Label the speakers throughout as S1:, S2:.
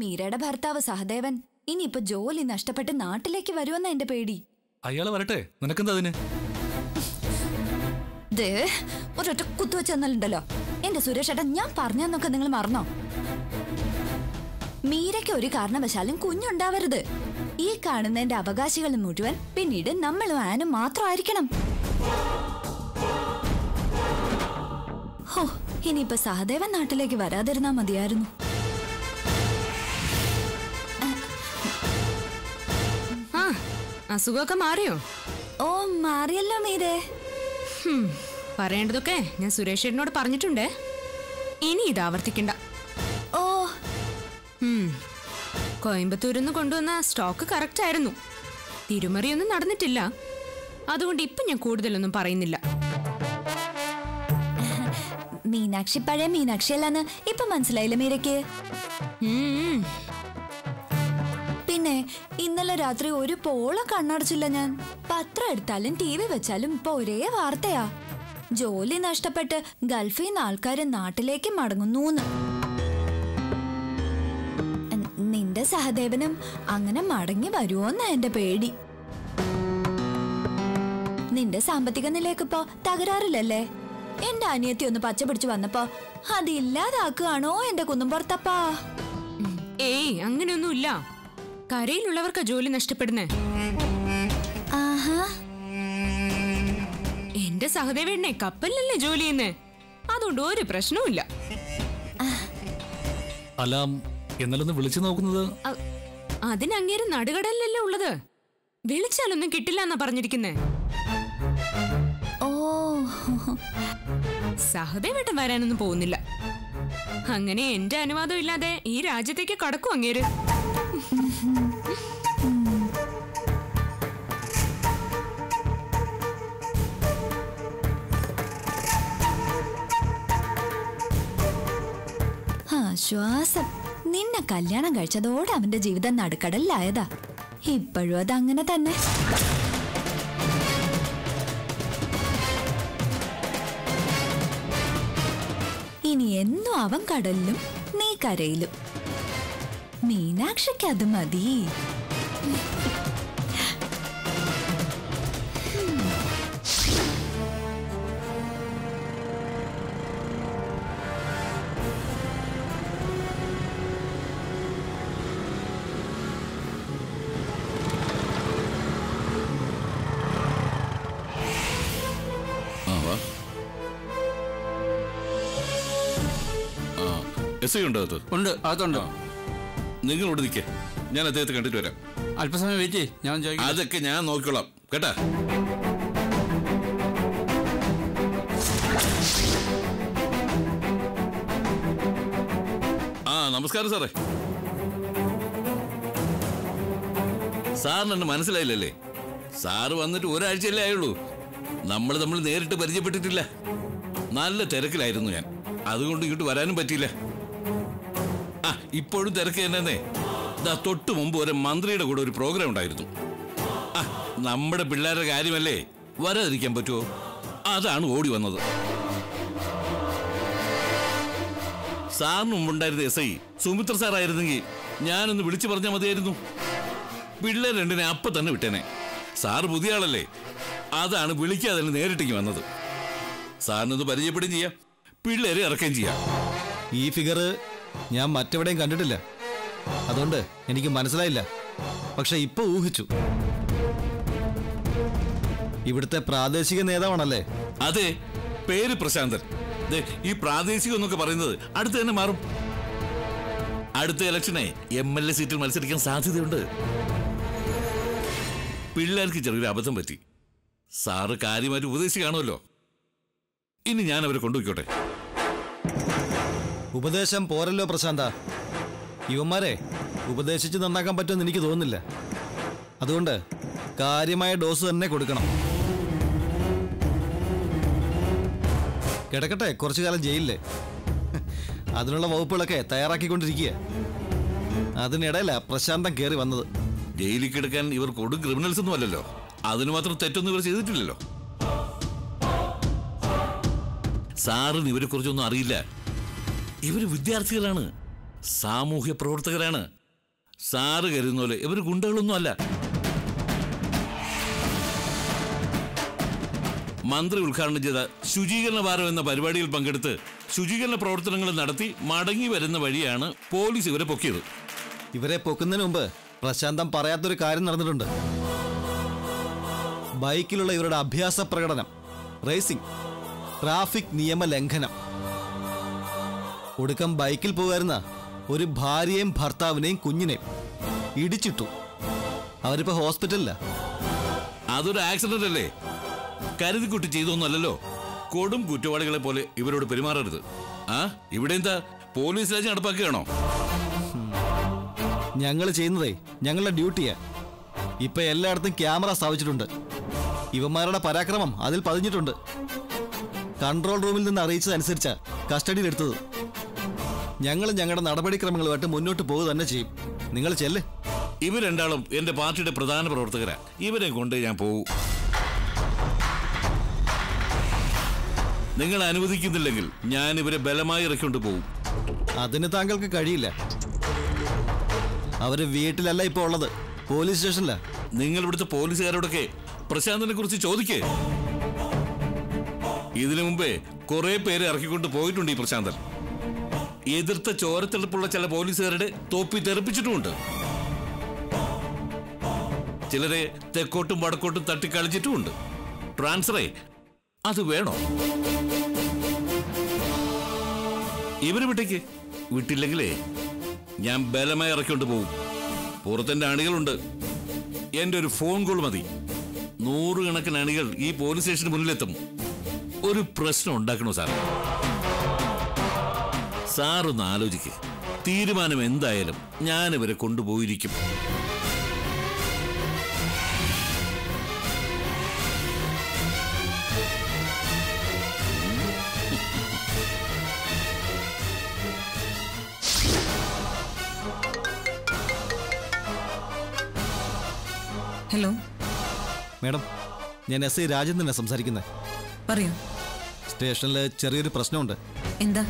S1: മീരയുടെ ഭർത്താവ് സഹദേവൻ ഇനിയിപ്പോ ജോലി നഷ്ടപ്പെട്ട് നാട്ടിലേക്ക് വരുമെന്ന എന്റെ പേടി
S2: അയാള് വരട്ടെ നിനക്കെന്താ അതിന്
S1: ദേ ഒരൊറ്റ കുത്തുവെച്ചെന്നല്ലോ എന്റെ സുരേഷ് ഏട്ടാ ഞാൻ പറഞ്ഞെന്നൊക്കെ നിങ്ങൾ മറന്നോ മീരയ്ക്ക് ഒരു കാരണവശാലും കുഞ്ഞുണ്ടാവരുത് ഈ കാണുന്നതിന്റെ അവകാശികൾ മുഴുവൻ പിന്നീട് നമ്മളും ആനും മാത്രമായിരിക്കണം ഹോ ഇനിയിപ്പോ സഹദേവൻ നാട്ടിലേക്ക് വരാതിരുന്നാ മതിയായിരുന്നു
S3: ആ അസുഖമൊക്കെ മാറിയോ
S1: ഓ മാറിയല്ലോ മീരേ
S3: ഹും, പറയേണ്ടതൊക്കെ ഞാൻ സുരേഷ് ചേട്ടനോട് പറഞ്ഞിട്ടുണ്ട് ഇനി ഇത് ആവർത്തിക്കണ്ട
S1: ഓ
S3: ഉം. കോയമ്പത്തൂരിൽ നിന്ന് കൊണ്ടുവന്ന സ്റ്റോക്ക് കറക്റ്റ് ആയിരുന്നു തിരുമറിയൊന്നും നടന്നിട്ടില്ല അതുകൊണ്ട് ഇപ്പം ഞാൻ കൂടുതലൊന്നും പറയുന്നില്ല
S1: മീനാക്ഷി പഴയ മീനാക്ഷി അല്ലാന്ന് ഇപ്പൊ മനസ്സിലായില്ലേ മീരയ്ക്ക്
S3: ഉം.
S1: പിന്നെ ഇന്നലെ രാത്രി ഒരു പോളം കണ്ണടച്ചില്ല ഞാൻ പത്രം എടുത്താലും ടി വി വെച്ചാലും ഇപ്പൊ ഒരേ വാർത്തയാ ജോലി നഷ്ടപ്പെട്ട് ഗൾഫിൽ നിന്ന് ആൾക്കാര് നാട്ടിലേക്ക് മടങ്ങുന്നൂന്ന് എൻ- നിന്റെ സഹദേവനും അങ്ങനെ മടങ്ങി വരുമോന്ന എന്റെ പേടി നിന്റെ സാമ്പത്തിക നിലയൊക്കെ ഇപ്പോ തകരാറില്ലല്ലേ എന്റെ അനിയത്തി ഒന്ന് പച്ച പിടിച്ച് വന്നപ്പോ അതില്ലാതാക്കുകയാണോ എന്റെ കുന്നുംപുറത്തപ്പാ
S3: ഏയ് അങ്ങനെയൊന്നുമില്ല കരയിലുള്ളവർക്ക് ജോലി നഷ്ടപ്പെടുന്നേ
S1: ആഹാ
S3: എന്റെ സഹദേവേണ്ണെ കപ്പലിലല്ലേ ജോലി ചെയ്യുന്നേ അതുകൊണ്ട് ഒരു പ്രശ്നവുമില്ല
S2: അല്ല എന്നാലൊന്ന് വിളിച്ചു നോക്കുന്നത്
S3: അ- അതിനങ്ങേര് നടുകടലിലല്ലേ ഉള്ളത് വിളിച്ചാലൊന്നും കിട്ടില്ല എന്നാ പറഞ്ഞിരിക്കുന്നേ
S1: ഓ
S3: സഹദേവേട്ടൻ വരാനൊന്നും പോകുന്നില്ല അങ്ങനെ എന്റെ അനുവാദം ഇല്ലാതെ ഈ രാജ്യത്തേക്ക് കടക്കും അങ്ങേര്
S1: ആശ്വാസം നിന്നെ കല്യാണം കഴിച്ചതോടെ അവന്റെ ജീവിതം നടുക്കടലിലായതാ ഇപ്പോഴും അതങ്ങനെ തന്നെ ഇനി എന്നും അവൻ കടലിലും നീ കരയിലും മീനാക്ഷിക്ക് അത് മതി
S4: ആ വാ ആ എസ് ഐ ഉണ്ടോ അത്
S5: ഉണ്ട് അകത്തുണ്ട്
S4: നിങ്ങൾ ഇവിടെ നിൽക്കേ ഞാൻ അദ്ദേഹത്തെ കണ്ടിട്ട് വരാം
S5: അല്പസമയം വെയിറ്റ് ചെയ്യ് ഞാൻ ചോദിക്കാം
S4: അതൊക്കെ ഞാൻ നോക്കിക്കോളാം കേട്ടാ ആ നമസ്കാരം സാറേ സാറിന് എന്നെ മനസ്സിലായില്ലല്ലേ സാറ് വന്നിട്ട് ഒരാഴ്ചയല്ലേ ആയുള്ളൂ നമ്മൾ നമ്മൾ നേരിട്ട് പരിചയപ്പെട്ടിട്ടില്ല നല്ല തിരക്കിലായിരുന്നു ഞാൻ അതുകൊണ്ട് ഇങ്ങോട്ട് വരാനും പറ്റിയില്ല ആ ഇപ്പോഴും തിരക്ക് തന്നെ ദാ തൊട്ട് മുമ്പ് ഒരു മന്ത്രിയുടെ കൂടെ ഒരു പ്രോഗ്രാം ഉണ്ടായിരുന്നു ആ നമ്മുടെ പിള്ളേരുടെ കാര്യമല്ലേ വരാതിരിക്കാൻ പറ്റുമോ അതാണ് ഓടി വന്നത് സാറിന് മുമ്പുണ്ടായിരുന്ന എസ് ഐ സുമിത്ര സാറായിരുന്നെങ്കിൽ ഞാനൊന്ന് വിളിച്ചു പറഞ്ഞാൽ മതിയായിരുന്നു പിള്ളേർ രണ്ടിനെ അപ്പൊ തന്നെ വിട്ടേനെ സാറ് പുതിയ ആളല്ലേ അതാണ് വിളിക്കാതെ തന്നെ നേരിട്ടേക്ക് വന്നത് സാറിനൊന്ന് പരിചയപ്പെടുകയും ചെയ്യാം പിള്ളേരെ ഇറക്കുകയും ചെയ്യാം
S6: ഈ ഫിഗർ ഞാൻ മറ്റെവിടെയും കണ്ടിട്ടില്ല അതുകൊണ്ട് എനിക്ക് മനസ്സിലായില്ല പക്ഷെ ഇപ്പൊ ഊഹിച്ചു ഇവിടുത്തെ പ്രാദേശിക നേതാവാണല്ലേ
S4: അതെ പേര് പ്രശാന്തൻ ദേ, ഈ പ്രാദേശികം എന്നൊക്കെ പറയുന്നത് അടുത്ത് തന്നെ മാറും അടുത്ത ഇലക്ഷനെ എം എൽ എ സീറ്റിൽ മത്സരിക്കാൻ സാധ്യതയുണ്ട് പിള്ളേർക്ക് ചെറിയൊരു അബദ്ധം പറ്റി സാറ് കാര്യമായിട്ട് ഉപദേശിച്ച് കാണുമല്ലോ ഇനി ഞാൻ അവരെ കൊണ്ടുപോയിക്കോട്ടെ
S6: ഉപദേശം പോരല്ലോ പ്രശാന്ത ഇവന്മാരെ ഉപദേശിച്ച് നന്നാക്കാൻ പറ്റുമെന്ന് എനിക്ക് തോന്നുന്നില്ല അതുകൊണ്ട് കാര്യമായ ഡോസ് തന്നെ കൊടുക്കണം കിടക്കട്ടെ കുറച്ചു കാലം ജയിലില് അതിനുള്ള വകുപ്പുകളൊക്കെ തയ്യാറാക്കിക്കൊണ്ടിരിക്കുക അതിനിടയില പ്രശാന്തം കയറി വന്നത്
S4: ജയിലിൽ കിടക്കാൻ ഇവർ കൊടും ക്രിമിനൽസ് ഒന്നും അല്ലല്ലോ അതിന് മാത്രം തെറ്റൊന്നും ഇവർ ചെയ്തിട്ടില്ലല്ലോ സാറിന് ഇവരെ കുറിച്ചൊന്നും അറിയില്ല ഇവര് വിദ്യാർത്ഥികളാണ് സാമൂഹ്യ പ്രവർത്തകരാണ് സാറ് കരുതുന്ന പോലെ ഇവർ ഗുണ്ടകളൊന്നും അല്ല മന്ത്രി ഉദ്ഘാടനം ചെയ്ത ശുചീകരണ വാരം എന്ന പരിപാടിയിൽ പങ്കെടുത്ത് ശുചീകരണ പ്രവർത്തനങ്ങൾ നടത്തി മടങ്ങി വരുന്ന വഴിയാണ് പോലീസ് ഇവരെ പൊക്കിയത്
S6: ഇവരെ പൊക്കുന്നതിന് മുമ്പ് പ്രശാന്തം പറയാത്തൊരു കാര്യം നടന്നിട്ടുണ്ട് ബൈക്കിലുള്ള ഇവരുടെ അഭ്യാസ പ്രകടനം റേസിംഗ് ട്രാഫിക് നിയമ ലംഘനം ഒടുക്കം ബൈക്കിൽ പോകുമായിരുന്ന ഒരു ഭാര്യയും ഭർത്താവിനെയും കുഞ്ഞിനെയും ഇടിച്ചിട്ടു അവരിപ്പോ ഹോസ്പിറ്റലിലാ
S4: അതൊരു ആക്സിഡന്റ് അല്ലേ കരുതിക്കുട്ടി ചെയ്തൊന്നുമല്ലല്ലോ കൊടും കുറ്റവാളികളെ പോലെ ഇവരോട് പെരുമാറരുത് ആ ഇവിടെ എന്താ പോലീസ് രാജ്യം നടപ്പാക്കുകയാണോ
S6: ഞങ്ങൾ ചെയ്യുന്നതേ ഞങ്ങളുടെ ഡ്യൂട്ടിയാ ഇപ്പൊ എല്ലായിടത്തും ക്യാമറ സ്ഥാപിച്ചിട്ടുണ്ട് ഇവന്മാരുടെ പരാക്രമം അതിൽ പതിഞ്ഞിട്ടുണ്ട് കൺട്രോൾ റൂമിൽ നിന്ന് അറിയിച്ചതനുസരിച്ചാ കസ്റ്റഡിയിലെടുത്തത് ഞങ്ങൾ ഞങ്ങളുടെ നടപടിക്രമങ്ങളുമായിട്ട് മുന്നോട്ട് പോകുക തന്നെ ചെയ്യും നിങ്ങൾ ചെല്ല്
S4: ഇവർ രണ്ടാളും എന്റെ പാർട്ടിയുടെ പ്രധാന പ്രവർത്തകരാ ഇവരെ കൊണ്ട് ഞാൻ പോകൂ നിങ്ങൾ അനുവദിക്കുന്നില്ലെങ്കിൽ ഞാൻ ഇവരെ ബലമായി ഇറക്കിക്കൊണ്ട് പോകും
S6: അതിന് താങ്കൾക്ക് കഴിയില്ല അവര് വീട്ടിലല്ല ഇപ്പോൾ ഉള്ളത് പോലീസ് സ്റ്റേഷനിലാ
S4: നിങ്ങൾ ഇവിടുത്തെ പോലീസുകാരോടൊക്കെ പ്രശാന്തിനെ കുറിച്ച് ചോദിക്കേ ഇതിനു മുമ്പേ കുറെ പേരെ ഇറക്കിക്കൊണ്ട് പോയിട്ടുണ്ട് ഈ പ്രശാന്തൻ എതിർത്ത ചോരത്തെളുപ്പുള്ള ചില പോലീസുകാരുടെ തോപ്പി തെറിപ്പിച്ചിട്ടുമുണ്ട് ചിലരെ തെക്കോട്ടും വടക്കോട്ടും തട്ടിക്കളിച്ചിട്ടുമുണ്ട് ട്രാൻസ്ഫറേ അത് വേണോ ഇവര് വിട്ടേക്ക് വിട്ടില്ലെങ്കിലേ ഞാൻ ബലമായി ഇറക്കിക്കൊണ്ട് പോകും പുറത്തെന്റെ അണികളുണ്ട് എന്റെ ഒരു ഫോൺ കോൾ മതി നൂറുകണക്കിന് അണികൾ ഈ പോലീസ് സ്റ്റേഷന് മുന്നിലെത്തും ഒരു പ്രശ്നം ഉണ്ടാക്കണോ സാർ സാറൊന്ന് ആലോചിക്ക് തീരുമാനം എന്തായാലും ഞാൻ ഇവരെ കൊണ്ടുപോയിരിക്കും
S7: ഹലോ
S6: മേഡം ഞാൻ എസ് ഐ രാജേന്ദ്രനാണ് സംസാരിക്കുന്നത്
S7: പറയൂ
S6: സ്റ്റേഷനിൽ ചെറിയൊരു പ്രശ്നമുണ്ട്
S7: എന്താ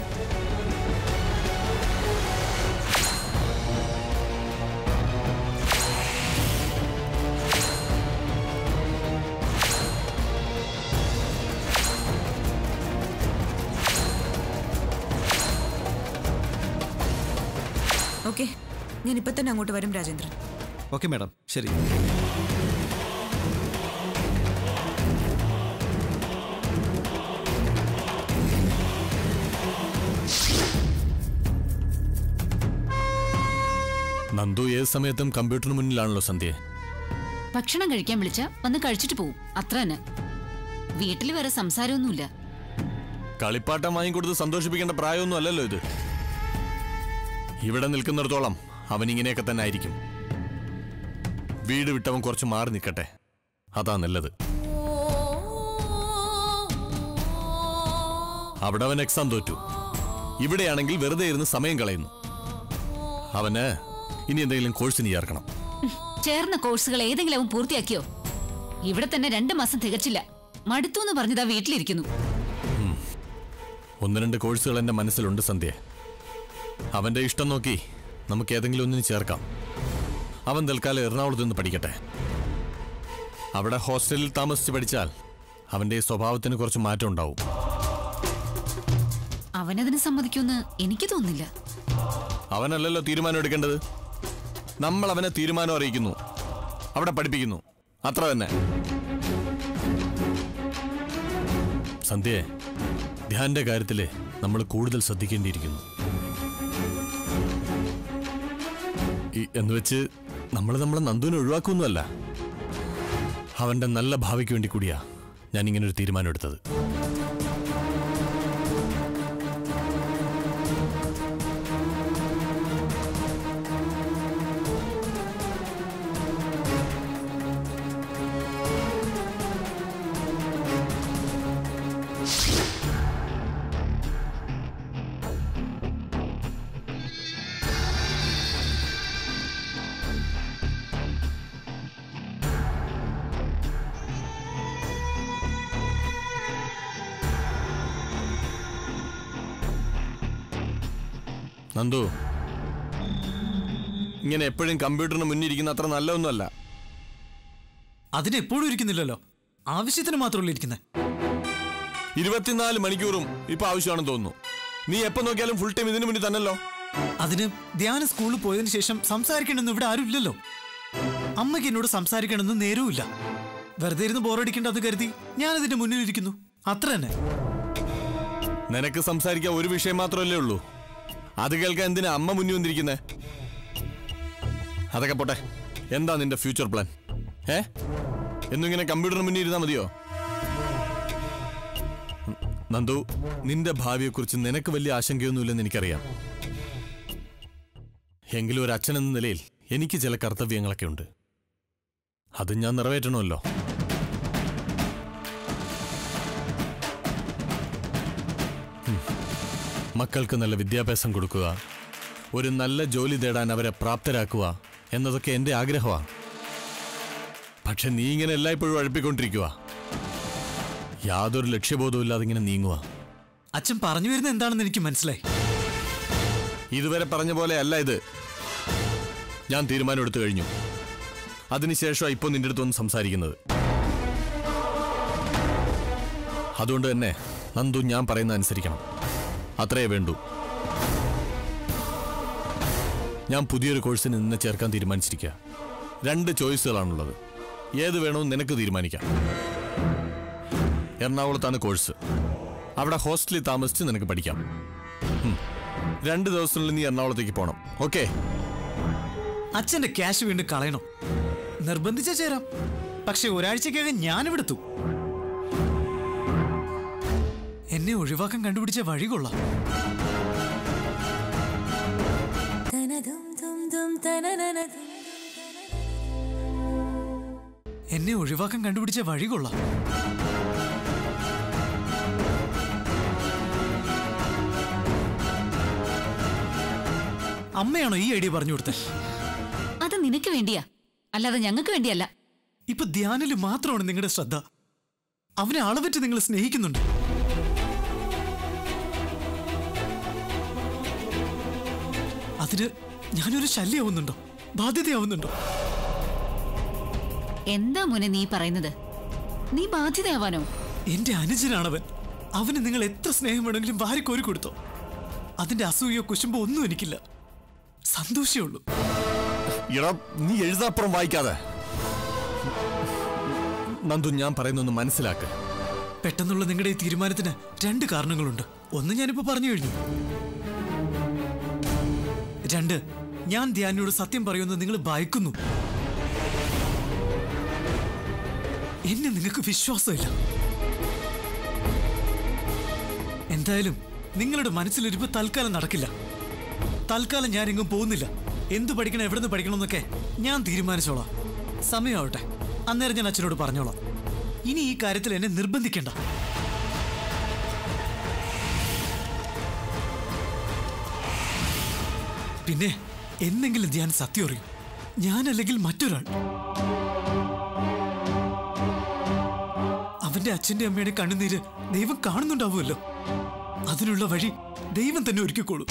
S7: ഓക്കെ ഞാൻ ഇപ്പൊ തന്നെ അങ്ങോട്ട് വരും രാജേന്ദ്രൻ
S6: ഓക്കെ മേഡം ശരി
S8: നന്ദു ഏത് സമയത്തും കമ്പ്യൂട്ടറിന് മുന്നിലാണല്ലോ സന്ധ്യ
S9: ഭക്ഷണം കഴിക്കാൻ വിളിച്ച വന്ന് കഴിച്ചിട്ട് പോവും അത്ര തന്നെ വീട്ടിൽ വേറെ സംസാരമൊന്നുമില്ല
S8: കളിപ്പാട്ടം വാങ്ങിക്കൊടുത്ത് സന്തോഷിപ്പിക്കേണ്ട പ്രായമൊന്നും അല്ലല്ലോ ഇത് ഇവിടെ നിൽക്കുന്നിടത്തോളം അവൻ ഇങ്ങനെയൊക്കെ തന്നെ ആയിരിക്കും വീട് വിട്ടവൻ കുറച്ച് മാറി നിൽക്കട്ടെ അതാ നല്ലത് അവിടെ അവൻ എക്സാം തോറ്റു ഇവിടെയാണെങ്കിൽ വെറുതെ ഇരുന്ന് സമയം കളയുന്നു അവന് ഇനി എന്തെങ്കിലും കോഴ്സിന് ചേർക്കണം
S9: ചേർന്ന കോഴ്സുകൾ ഏതെങ്കിലും അവൻ പൂർത്തിയാക്കിയോ ഇവിടെ തന്നെ രണ്ട് മാസം തികച്ചില്ല മടുത്തു എന്ന് പറഞ്ഞതാ വീട്ടിലിരിക്കുന്നു
S8: ഒന്ന് രണ്ട് കോഴ്സുകൾ എൻ്റെ മനസ്സിലുണ്ട് സന്ധ്യ അവൻ്റെ ഇഷ്ടം നോക്കി നമുക്ക് ഏതെങ്കിലും ഒന്നിന് ചേർക്കാം അവൻ തൽക്കാലം എറണാകുളത്ത് നിന്ന് പഠിക്കട്ടെ അവിടെ ഹോസ്റ്റലിൽ താമസിച്ച് പഠിച്ചാൽ അവൻ്റെ ഈ സ്വഭാവത്തിന് കുറച്ച് മാറ്റം ഉണ്ടാവും
S9: അവനതിന് സമ്മതിക്കുമെന്ന് എനിക്ക് തോന്നുന്നില്ല
S8: അവനല്ലല്ലോ തീരുമാനം എടുക്കേണ്ടത് നമ്മൾ അവനെ തീരുമാനം അറിയിക്കുന്നു അവിടെ പഠിപ്പിക്കുന്നു അത്ര തന്നെ സന്ധ്യ ധ്യാന്റെ കാര്യത്തില് നമ്മൾ കൂടുതൽ ശ്രദ്ധിക്കേണ്ടിയിരിക്കുന്നു ഈ- എന്നുവെച്ച് നമ്മൾ നമ്മളെ നന്ദുവിനെ ഒഴിവാക്കുമൊന്നുമല്ല അവന്റെ നല്ല ഭാവിക്ക് വേണ്ടി കൂടിയാ ഞാൻ ഇങ്ങനെ ഒരു തീരുമാനം എടുത്തത് നന്ദു ഇങ്ങനെ എപ്പോഴും കമ്പ്യൂട്ടറിന് മുന്നിൽ ഇരിക്കുന്ന അത്ര നല്ലതൊന്നുമല്ല
S10: അതിന് എപ്പോഴും ഇരിക്കുന്നില്ലല്ലോ ആവശ്യത്തിന് മാത്രമല്ല ഇരിക്കുന്നത്
S8: ഇരുപത്തിനാല് മണിക്കൂറും ഇപ്പൊ ആവശ്യമാണെന്ന് തോന്നുന്നു നീ എപ്പോ നോക്കിയാലും ഫുൾ ടൈം ഇതിനു മുന്നിൽ തന്നല്ലോ
S10: അതിന് ധ്യാന സ്കൂളിൽ പോയതിനു ശേഷം സംസാരിക്കണമെന്ന് ഇവിടെ ആരും ഇല്ലല്ലോ അമ്മയ്ക്ക് എന്നോട് സംസാരിക്കണമെന്ന് നേരവുമില്ല വെറുതെ ഇരുന്ന് ബോറടിക്കേണ്ട അത് കരുതി ഞാൻ ഇതിന്റെ മുന്നിൽ ഇരിക്കുന്നു അത്ര തന്നെ
S8: നിനക്ക് സംസാരിക്കാൻ ഒരു വിഷയം മാത്രമല്ലേ ഉള്ളൂ അത് കേൾക്കാൻ എന്തിനാ അമ്മ മുന്നിൽ വന്നിരിക്കുന്നേ അതൊക്കെ പോട്ടെ എന്താ നിന്റെ ഫ്യൂച്ചർ പ്ലാൻ ഏ എന്നും ഇങ്ങനെ കമ്പ്യൂട്ടറിന് മുന്നിൽ ഇരുന്നാ മതിയോ ഉം, നന്ദു നിന്റെ ഭാവിയെക്കുറിച്ച് നിനക്ക് വലിയ ആശങ്കയൊന്നുമില്ലെന്ന് എനിക്കറിയാം എങ്കിലും ഒരു അച്ഛൻ എന്ന നിലയിൽ എനിക്ക് ചില കർത്തവ്യങ്ങളൊക്കെ ഉണ്ട് അത് ഞാൻ നിറവേറ്റണമല്ലോ മക്കൾക്ക് നല്ല വിദ്യാഭ്യാസം കൊടുക്കുക ഒരു നല്ല ജോലി നേടാൻ അവരെ പ്രാപ്തരാക്കുക എന്നതൊക്കെ എൻ്റെ ആഗ്രഹമാണ് പക്ഷെ നീ ഇങ്ങനെ എല്ലായ്പ്പോഴും അഴപ്പിക്കൊണ്ടിരിക്കുക യാതൊരു ലക്ഷ്യബോധവും ഇല്ലാതെ ഇങ്ങനെ നീങ്ങുക
S10: അച്ഛൻ പറഞ്ഞു വരുന്നത് എന്താണെന്ന് എനിക്ക് മനസ്സിലായി
S8: ഇതുവരെ പറഞ്ഞ പോലെ അല്ല ഇത് ഞാൻ തീരുമാനം എടുത്തു കഴിഞ്ഞു അതിനുശേഷം ഇപ്പോൾ നിന്റെ അടുത്ത് വന്ന് സംസാരിക്കുന്നത് അതുകൊണ്ട് തന്നെ നന്ദു ഞാൻ പറയുന്ന അനുസരിക്കണം അത്രയേ വേണ്ടൂ ഞാൻ പുതിയൊരു കോഴ്സിന് നിന്നെ ചേർക്കാൻ തീരുമാനിച്ചിരിക്കുക രണ്ട് ചോയ്സുകളാണുള്ളത് ഏത് വേണമെന്ന് നിനക്ക് തീരുമാനിക്കാം എറണാകുളത്താണ് കോഴ്സ് അവിടെ ഹോസ്റ്റലിൽ താമസിച്ച് നിനക്ക് പഠിക്കാം ഉം. രണ്ട് ദിവസത്തിനുള്ളിൽ നീ എറണാകുളത്തേക്ക് പോകണം ഓക്കെ
S10: അച്ഛന്റെ ക്യാഷ് വീണ്ടും കളയണം നിർബന്ധിച്ച ചേരാം പക്ഷെ ഒരാഴ്ചക്കകം ഞാനിവിടെത്തു എന്നെ ഒഴിവാക്കാൻ കണ്ടുപിടിച്ച വഴി കൊള്ളാം എന്നെ ഒഴിവാക്കാൻ കണ്ടുപിടിച്ച വഴി കൊള്ളാം അമ്മയാണോ ഈ ഐഡിയ പറഞ്ഞു കൊടുത്തത്
S9: അത് നിനക്ക് വേണ്ടിയാ അല്ലാതെ ഞങ്ങൾക്ക് വേണ്ടിയല്ല
S10: ഇപ്പൊ ധ്യാനില് മാത്രമാണ് നിങ്ങളുടെ ശ്രദ്ധ അവനെ അളവറ്റ് നിങ്ങൾ സ്നേഹിക്കുന്നുണ്ട് അതിന് ഞാനൊരു ശല്യമാവുന്നുണ്ടോ ബാധ്യതയാവുന്നുണ്ടോ
S9: എന്താ മോനെ നീ പറയുന്നത് നീ ബാധ്യതയാവാനോ
S10: എന്റെ അനുജനാണവൻ അവന് നിങ്ങൾ എത്ര സ്നേഹം വേണമെങ്കിലും വാരിക്കോരി കൊടുത്തോ അതിന്റെ അസൂയോ കുശുമ്പോ ഒന്നും എനിക്കില്ല സന്തോഷമേ ഉള്ളൂ
S8: ഇട നീ എഴുതാപ്പുറം വായിക്കാതെ നന്ദു ഞാൻ പറയുന്നൊന്ന് മനസ്സിലാക്ക്
S10: പെട്ടെന്നുള്ള നിങ്ങളുടെ ഈ തീരുമാനത്തിന് രണ്ട് കാരണങ്ങളുണ്ട് ഒന്ന് ഞാനിപ്പോ പറഞ്ഞു കഴിഞ്ഞു രണ്ട് ഞാൻ ധ്യാനിയോട് സത്യം പറയുമെന്ന് നിങ്ങൾ ഭയക്കുന്നു എന്നെ നിങ്ങൾക്ക് വിശ്വാസമില്ല എന്തായാലും നിങ്ങളുടെ മനസ്സിലിരിപ്പ് തൽക്കാലം നടക്കില്ല തൽക്കാലം ഞാൻ എങ്ങും പോകുന്നില്ല എന്ത് പഠിക്കണം എവിടെ നിന്ന് പഠിക്കണം എന്നൊക്കെ ഞാൻ തീരുമാനിച്ചോളാം സമയമാവട്ടെ അന്നേരം ഞാൻ അച്ഛനോട് പറഞ്ഞോളാം ഇനി ഈ കാര്യത്തിൽ എന്നെ നിർബന്ധിക്കണ്ട പിന്നെ എന്നെങ്കിലും ധ്യാൻ സത്യം അറിയും ഞാനല്ലെങ്കിൽ മറ്റൊരാൾ അവന്റെ അച്ഛന്റെ അമ്മയുടെ കണ്ണുനീര് ദൈവം കാണുന്നുണ്ടാവുമല്ലോ അതിനുള്ള വഴി ദൈവം തന്നെ ഒരുക്കിക്കോളൂ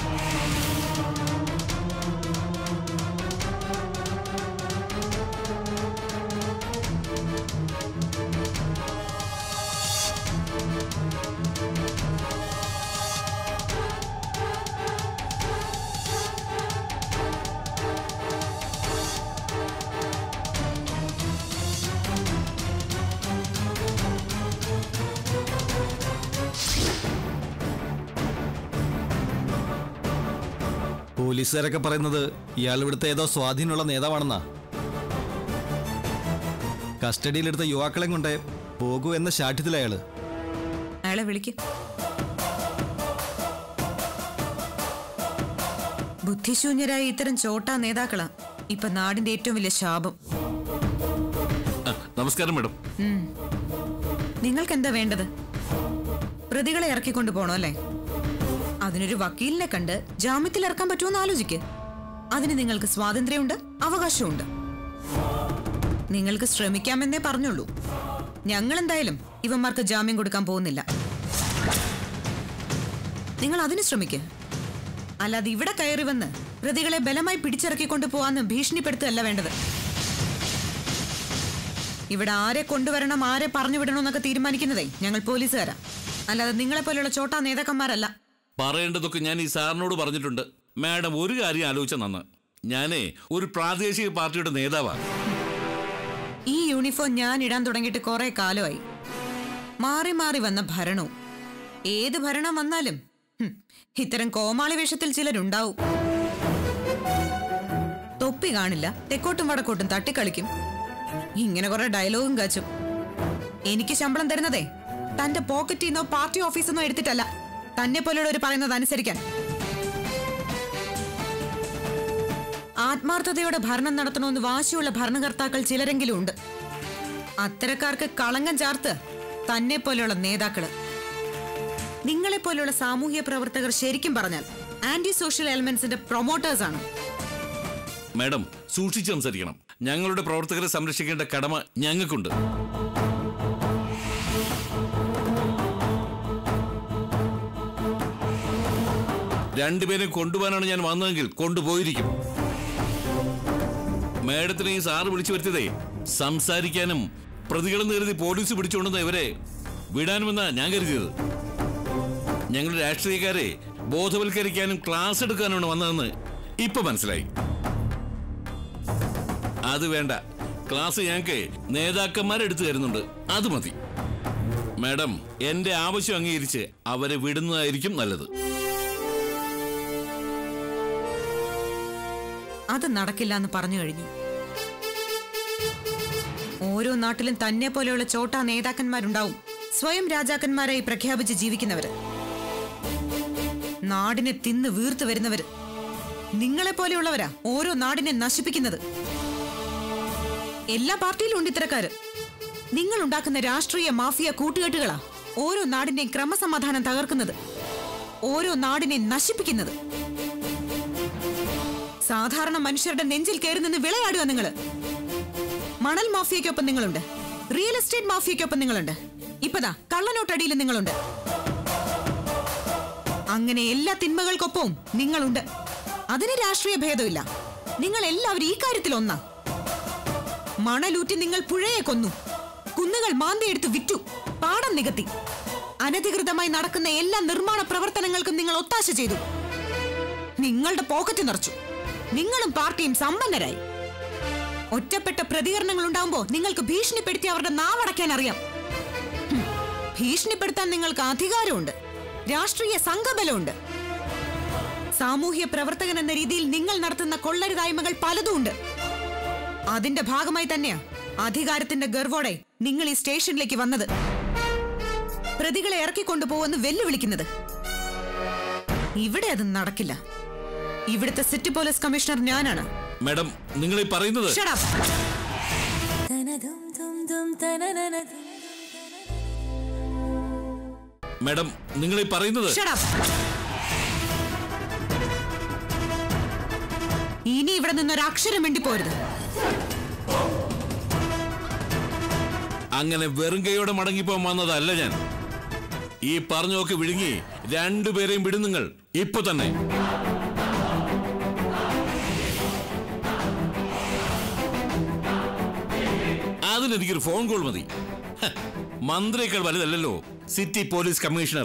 S6: പോലീസുകാരൊക്കെ പറയുന്നത് ഇയാൾ ഇവിടുത്തെ ഏതോ സ്വാധീനമുള്ള നേതാവാണെന്നാ കസ്റ്റഡിയിലെടുത്ത യുവാക്കളെ കൊണ്ടേ പോകൂ എന്ന ശാഠ്യത്തിലയാള്
S7: അയാളെ വിളിക്ക് ബുദ്ധിശൂന്യരായ ഇത്തരം ചോട്ടാ നേതാക്കളാ ഇപ്പൊ നാടിന്റെ ഏറ്റവും വലിയ ശാപം
S4: നമസ്കാരം മേഡം
S7: നിങ്ങൾക്ക് എന്താ വേണ്ടത് പ്രതികളെ ഇറക്കിക്കൊണ്ട് പോണോ അല്ലേ അതിനൊരു വക്കീലിനെ കണ്ട് ജാമ്യത്തിൽ ഇറക്കാൻ പറ്റുമോ ആലോചിക്ക് അതിന് നിങ്ങൾക്ക് സ്വാതന്ത്ര്യമുണ്ട് അവകാശമുണ്ട് നിങ്ങൾക്ക് ശ്രമിക്കാമെന്നേ പറഞ്ഞുള്ളൂ ഞങ്ങൾ എന്തായാലും ഇവന്മാർക്ക് ജാമ്യം കൊടുക്കാൻ പോകുന്നില്ല നിങ്ങൾ അതിന് ശ്രമിക്ക് അല്ലാതെ ഇവിടെ കയറി വന്ന് പ്രതികളെ ബലമായി പിടിച്ചിറക്കിക്കൊണ്ട് പോവാന്ന് ഭീഷണിപ്പെടുത്തുകയല്ല വേണ്ടത് ഇവിടെ ആരെ കൊണ്ടുവരണം ആരെ പറഞ്ഞു വിടണമെന്നൊക്കെ തീരുമാനിക്കുന്നതേ ഞങ്ങൾ പോലീസുകാരാ അല്ലാതെ നിങ്ങളെ പോലെയുള്ള ചോട്ടാ നേതാക്കന്മാരല്ല
S4: പറയേണ്ടതൊക്കെ ഞാൻ ഈ സാറിനോട് പറഞ്ഞിട്ടുണ്ട് മാഡം ഒരു കാര്യം ആലോചിച്ച നന്ന് ഞാനേ ഒരു പ്രാദേശിക പാർട്ടിയുടെ നേതാവാണ്
S7: ഈ യൂണിഫോം ഞാൻ ഇടാൻ തുടങ്ങിയിട്ട് കുറെ കാലമായി മാറി മാറി വന്ന ഭരണവും ഏത് ഭരണം വന്നാലും ഹും, ഇത്തരം കോമാളി വേഷത്തിൽ ചിലരുണ്ടാവും തൊപ്പി കാണില്ല തെക്കോട്ടും വടക്കോട്ടും തട്ടിക്കളിക്കും ഇങ്ങനെ കുറെ ഡയലോഗും കാച്ചും എനിക്ക് ശമ്പളം തരുന്നതേ തന്റെ പോക്കറ്റിൽ നിന്നോ പാർട്ടി ഓഫീസിൽ നിന്നോ എടുത്തിട്ടല്ല തന്നെ പോലുള്ളവർ പറയുന്നത് അനുസരിക്കാൻ ആത്മാർത്ഥതയോടെ ഭരണം നടത്തണമെന്ന് വാശിയുള്ള ഭരണകർത്താക്കൾ ചിലരെങ്കിലും ഉണ്ട് അത്തരക്കാർക്ക് കളങ്കം ചാർത്ത് തന്നെ പോലെയുള്ള നേതാക്കള് നിങ്ങളെ പോലെയുള്ള സാമൂഹ്യ പ്രവർത്തകർ ശരിക്കും പറഞ്ഞാൽ ആന്റി സോഷ്യൽ എലമെന്റ്സിന്റെ പ്രൊമോട്ടേഴ്സ് ആണ്
S4: മാഡം സൂക്ഷിച്ച് സംസാരിക്കണം ഞങ്ങളുടെ പ്രവർത്തകരെ സംരക്ഷിക്കേണ്ട കടമ ഞങ്ങൾക്കുണ്ട് രണ്ടുപേരെ കൊണ്ടുപോകാനാണ് ഞാൻ വന്നതെങ്കിൽ കൊണ്ടുപോയിരിക്കും മാഡത്തിനെ ഈ സാറ് വിളിച്ചു വരുത്തിയതേ സംസാരിക്കാനും പ്രതികളെന്ന് കരുതി പോലീസ് പിടിച്ചുകൊണ്ടുവന്ന ഇവരെ വിടാനുമെന്നാ ഞാൻ കരുതിയത് ഞങ്ങൾ രാഷ്ട്രീയക്കാരെ ബോധവൽക്കരിക്കാനും ക്ലാസ് എടുക്കാനുമാണ് വന്നതെന്ന് ഇപ്പൊ മനസ്സിലായി അത് വേണ്ട ക്ലാസ് ഞങ്ങൾക്ക് നേതാക്കന്മാരെടുത്തു തരുന്നുണ്ട് അത് മതി മാഡം എന്റെ ആവശ്യം അംഗീകരിച്ച് അവരെ വിടുന്നതായിരിക്കും നല്ലത്
S7: അത് നടക്കില്ല എന്ന് പറഞ്ഞു കഴിഞ്ഞു ഓരോ നാട്ടിലും തന്നെ പോലെയുള്ള ചോട്ടാ നേതാക്കന്മാരുണ്ടാവും സ്വയം രാജാക്കന്മാരായി പ്രഖ്യാപിച്ച് ജീവിക്കുന്നവര് നാടിനെ തിന്ന് വീർത്തു വരുന്നവര് നിങ്ങളെ പോലെയുള്ളവരാ ഓരോ നാടിനെ നശിപ്പിക്കുന്നത് എല്ലാ പാർട്ടിയിലും ഉണ്ട് ഇത്തരക്കാര് നിങ്ങൾ ഉണ്ടാക്കുന്ന രാഷ്ട്രീയ മാഫിയ കൂട്ടുകെട്ടുകളാ ഓരോ നാടിന്റെയും ക്രമസമാധാനം തകർക്കുന്നത് ഓരോ നാടിനെ നശിപ്പിക്കുന്നത് സാധാരണ മനുഷ്യരുടെ നെഞ്ചിൽ കയറി നിന്ന് വിളയാടുക നിങ്ങള് മണൽ മാഫിയയ്ക്കൊപ്പം നിങ്ങളുണ്ട് റിയൽ എസ്റ്റേറ്റ് മാഫിയയ്ക്കൊപ്പം നിങ്ങളുണ്ട് ഇപ്പതാ കള്ളനോട്ടടിയിൽ നിങ്ങളുണ്ട് അങ്ങനെ എല്ലാ തിന്മകൾക്കൊപ്പവും നിങ്ങളുണ്ട് അതിന് രാഷ്ട്രീയ ഭേദമില്ല നിങ്ങൾ എല്ലാവരും ഈ കാര്യത്തിൽ ഒന്നാ മണലൂറ്റി നിങ്ങൾ പുഴയെ കൊന്നു കുന്നുകൾ മാന്തിയെടുത്ത് വിറ്റു പാടം നികത്തി അനധികൃതമായി നടക്കുന്ന എല്ലാ നിർമ്മാണ പ്രവർത്തനങ്ങൾക്കും നിങ്ങൾ ഒത്താശ ചെയ്തു നിങ്ങളുടെ പോക്കറ്റ് നിറച്ചു നിങ്ങളും പാർട്ടിയും സമ്പന്നരായി ഒറ്റപ്പെട്ട പ്രതികരണങ്ങൾ ഉണ്ടാവുമ്പോ നിങ്ങൾക്ക് ഭീഷണിപ്പെടുത്തി അവരുടെ നാവടയ്ക്കാൻ അറിയാം ഹും, ഭീഷണിപ്പെടുത്താൻ നിങ്ങൾക്ക് അധികാരമുണ്ട് രാഷ്ട്രീയ സംഘബലമുണ്ട് സാമൂഹ്യ പ്രവർത്തകൻ എന്ന രീതിയിൽ നിങ്ങൾ നടത്തുന്ന കൊള്ളരുതായ്മകൾ പലതുമുണ്ട് അതിന്റെ ഭാഗമായി തന്നെയാ അധികാരത്തിന്റെ ഗർവോടെ നിങ്ങൾ ഈ സ്റ്റേഷനിലേക്ക് വന്നത് പ്രതികളെ ഇറക്കിക്കൊണ്ടുപോവെന്ന് വെല്ലുവിളിക്കുന്നത് ഇവിടെ അത് നടക്കില്ല ഇവിടുത്തെ സിറ്റി പോലീസ് കമ്മീഷണർ ഞാനാണ്
S4: മാഡം നിങ്ങൾ ഈ പറയുന്നത്
S7: Shut up.
S4: മാഡം നിങ്ങൾ ഈ പറയുന്നത്
S7: Shut up. ഇനി ഇവിടെ നിന്നൊരു അക്ഷരം വേണ്ടി പോരുത്
S4: അങ്ങനെ വെറും കൈയോടെ മടങ്ങിപ്പോൻ വന്നതല്ല ഞാൻ ഈ പറഞ്ഞൊക്കെ വിഴുങ്ങി രണ്ടുപേരെയും വിടും നിങ്ങൾ ഇപ്പൊ തന്നെ അതിനെനിക്കൊരു ഫോൺ കോൾ മതി ഹ, മന്ത്രിയേക്കാൾ വലുതല്ലല്ലോ സിറ്റി പോലീസ് കമ്മീഷണർ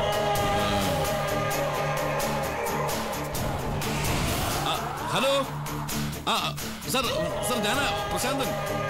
S4: ആ, ഹലോ ആ സർ സർ ഞാനാ പ്രശാന്തൻ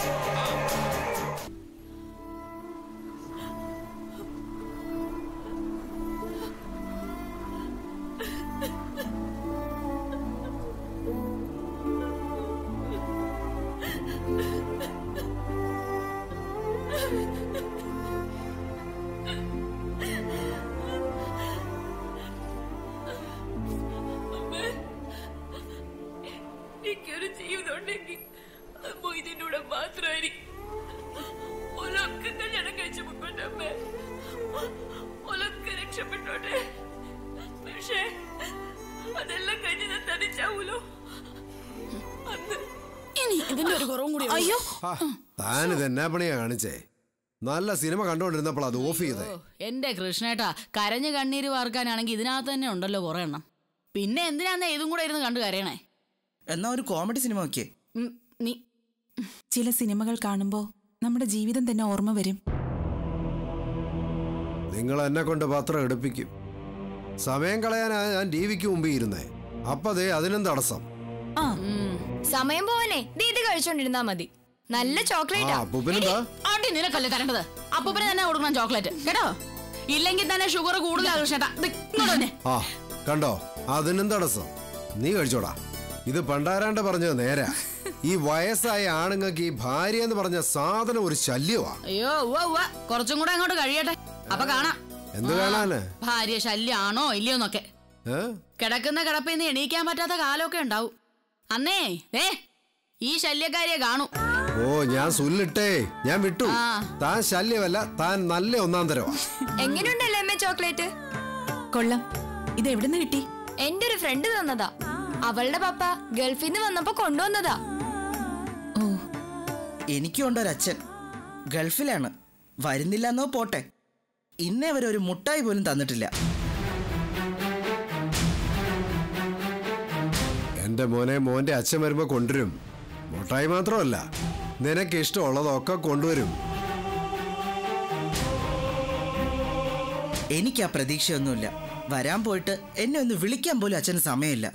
S11: എനിക്കൊരു ജീവിതം ഉണ്ടെങ്കിൽ അത് മൊയ്തീൻ്റെ കൂടെ മാത്രമായിരിക്കും ഒലൊക്കെ കല്യാണം കഴിച്ചു മുൻപോട്ട് അമ്മേ ഒലൊക്കെ രക്ഷപ്പെട്ടോട്ടെ പക്ഷേ അതെല്ലാം കഴിഞ്ഞ് ഞാൻ തനിച്ചാവൂലോ അന്ന്
S9: ഇനി ഇതിന്റെ ഒരു കുറവും കൂടി അയ്യോ
S12: താനിത് എന്നാ പണിയാ കാണിച്ചേ നല്ല സിനിമ കണ്ടോണ്ടിരുന്നപ്പോൾ അത് ഓഫ് ചെയ്തേ
S9: എന്റെ കൃഷ്ണേട്ടാ കരഞ്ഞ് കണ്ണീര് വാർക്കാനാണെങ്കിൽ ഇതിനകത്ത് തന്നെ ഉണ്ടല്ലോ കുറെ എണ്ണം
S13: പിന്നെ എന്തിനാന്ന് ഇതും കൂടെ ഇരുന്ന് കണ്ടു കരയണേ
S14: എന്നാ ഒരു കോമഡി സിനിമ നോക്കിയേ
S13: ഉം, നീ
S15: ചില സിനിമകൾ കാണുമ്പോൾ നമ്മുടെ ജീവിതം തന്നെ ഓർമ്മ വരും
S12: നിങ്ങൾ എന്നെ കൊണ്ട് പത്രം എടുപ്പിക്കും സമയം കളയാനാ ഞാൻ ടി വിക്ക് മുമ്പിൽ ഇരുന്നേ അപ്പൊ ദേ അതിനും തടസ്സം
S16: സമയം പോവാനേ ദേ ഇത് കഴിച്ചോണ്ടിരുന്നാ മതി നല്ല
S12: ആ
S16: ചോക്ലേറ്റാ
S12: അപ്പൂപ്പനെന്താ
S13: ആണ്ടി നിനക്കല്ലേ തരേണ്ടത് അപ്പൂപ്പന് തന്നെ കൊടുക്കണം ചോക്ലേറ്റ് കേട്ടോ ഇല്ലെങ്കിൽ തന്നെ ഷുഗർ കൂടുതലാണ് കൃഷ്ണേട്ടാ ദേ, ഇങ്ങോട്ട് വന്നേ.
S12: ആ കണ്ടോ അതിനും തടസ്സം നീ കഴിച്ചോടാ ഇത് പണ്ടാരാണ്ട് പറഞ്ഞത് നേരാ ഈ വയസ്സായ ആണുങ്ങൾക്ക് ഈ ഭാര്യ എന്ന് പറഞ്ഞ സാധനം ഒരു ശല്യമാ
S13: അയ്യോ ഉവ്വ ഉവ്വ കുറച്ചും കൂടെ അങ്ങോട്ട് കഴിയട്ടെ അപ്പൊ കാണാം
S12: എന്ത് കാണാന്
S13: ഭാര്യ ശല്യാണോ ഇല്ലയോന്നൊക്കെ
S12: ഏ?
S13: കിടക്കുന്ന കിടപ്പിൽ നിന്ന് എണീക്കാൻ പറ്റാത്ത കാലമൊക്കെ ഉണ്ടാവും അന്നേ ഏ ഈ ശല്യക്കാരിയെ കാണൂ
S12: ഓ ഞാൻ സുല്ലിട്ടേ ഞാൻ വിട്ടു
S13: ആ.
S12: താൻ ശല്യമല്ല താൻ നല്ല ഒന്നാം തരവാ
S16: എങ്ങനെയുണ്ടല്ലേ അമ്മ ചോക്ലേറ്റ്
S15: കൊള്ളാം ഇത് എവിടുന്ന് കിട്ടി
S16: എന്റെ ഒരു ഫ്രണ്ട് തന്നതാ അവളുടെ പപ്പ ഗൾഫിൽ നിന്ന് വന്നപ്പോ കൊണ്ടുവന്നതാ
S14: എനിക്കുണ്ട് ഒരച്ഛൻ ഗൾഫിലാണ് വരുന്നില്ല എന്നോ പോട്ടെ ഇന്നേ വരെ ഒരു മുട്ടായി പോലും തന്നിട്ടില്ല
S12: എന്റെ മോനെ മോന്റെ അച്ഛൻ വരുമ്പോ കൊണ്ടുവരും മുട്ടായി മാത്രമല്ല നിനക്ക് ഇഷ്ടമുള്ളതൊക്കെ കൊണ്ടുവരും
S14: എനിക്ക് ആ പ്രതീക്ഷയൊന്നുമില്ല വരാൻ പോയിട്ട് എന്നെ ഒന്ന് വിളിക്കാൻ പോലും അച്ഛന് സമയമില്ല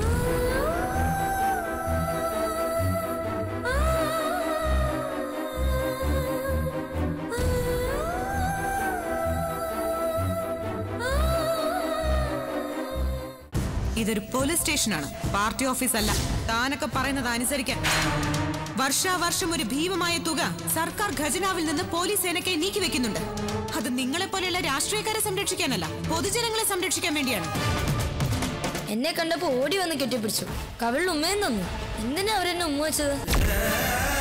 S7: ഇതൊരു പോലീസ് സ്റ്റേഷനാണ് പാർട്ടി ഓഫീസ് അല്ല താനൊക്കെ പറയുന്നത് അനുസരിക്കാൻ വർഷാവർഷം ഒരു ഭീമമായ തുക സർക്കാർ ഖജനാവിൽ നിന്ന് പോലീസ് സേനയ്ക്കായി നീക്കി വെക്കുന്നുണ്ട് അത് നിങ്ങളെ പോലെയുള്ള രാഷ്ട്രീയക്കാരെ സംരക്ഷിക്കാനല്ല പൊതുജനങ്ങളെ സംരക്ഷിക്കാൻ വേണ്ടിയാണ്
S16: എന്നെ കണ്ടപ്പോ ഓടി വന്ന് കെട്ടിപ്പിടിച്ചു കവിളിൽ ഉമ്മയും തന്നു എന്തിനാ അവരെന്നെ ഉമ്മ വെച്ചത്